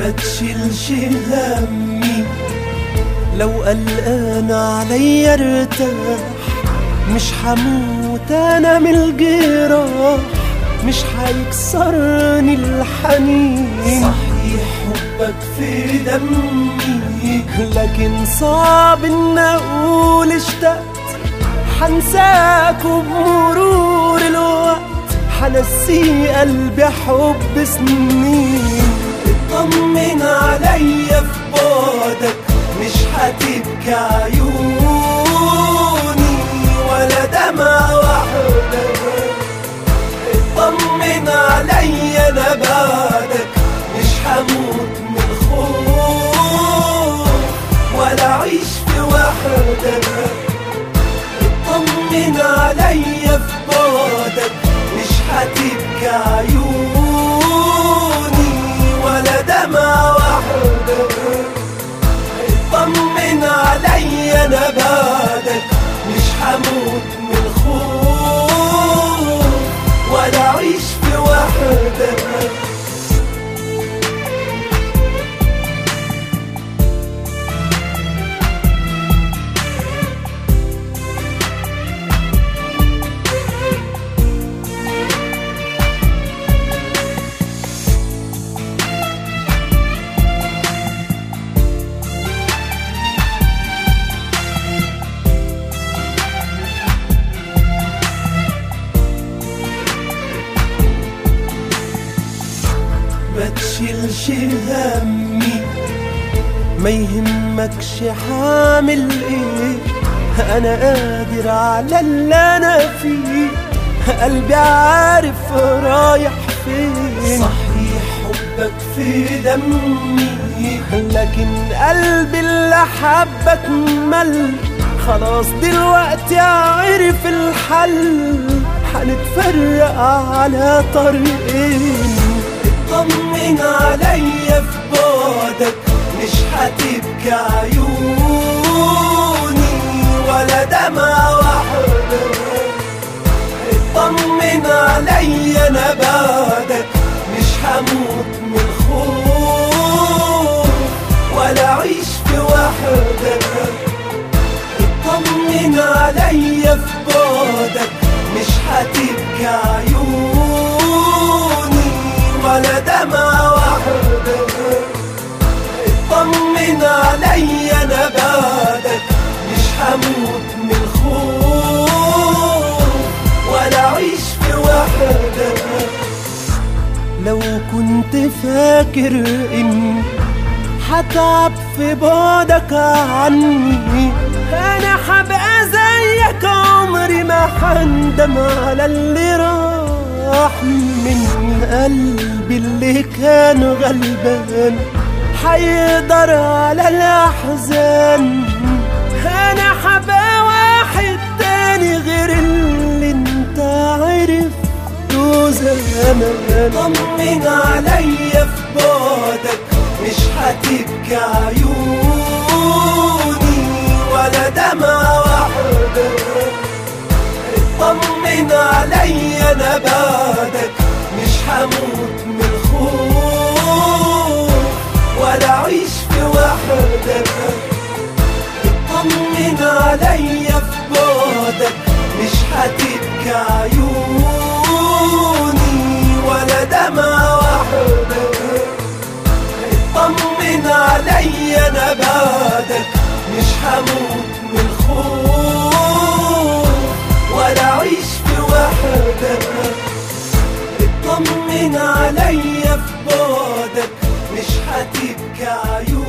ما تشيلش همي لو قلقان عليا ارتاح مش هموت انا من الجراح مش هيكسرني الحنين صحيح حبك في دمي لكن صعب ان اقول اشتقت حنساك بمرور الوقت حنسي قلبي حب سنين اطمن عليا في بعدك مش هتبكي عيوني ولا دمع وحدك اطمن عليا انا بعدك مش هموت من الخوف ولا اعيش في وحدك اطمن عليا في بعدك مش هتبكي عيوني ولا دمع وحدك اطمن عليا انا بعدك مش هموت من الخوف ولا اعيش في وحدك ما تشيلش همي ما يهمكش حامل ايه انا قادر على اللي انا فيه قلبي عارف رايح فين صحيح حبك في دمي لكن قلبي اللي حبك مل خلاص دلوقتي عرف الحل هنتفرق على طريقين اطمن عليا في بعدك مش هتبكي عيوني ولا دمع وحدك اطمن عليا انا بعدك مش هموت من الخوف ولا اعيش في وحدك اطمن عليا في بعدك مش هتبكي عيوني ولا دمع وحدك اطمن عليا انا بعدك مش هموت من الخوف ولا اعيش في وحدك لو كنت فاكر اني هتعب في بعدك عني انا هبقى زيك عمري ما هندم على اللي راح من قلبي اللي كان غلبان هيقدر على الاحزان انا هبقى واحد تاني غير اللي انت عرفته زمان طمن عليا في بعدك مش هتبكي عيوني ولا دمع وحدك اطمن عليا انا بعدك مش هموت من الخوف ولا اعيش في وحدك اطمن عليا في بعدك مش هتبكي عيوني ولا دمع وحدك اطمن عليا انا بعدك مش هموت من الخوف ولا اعيش في وحدك اطمن عليا في بعدك مش هتبكي عيوني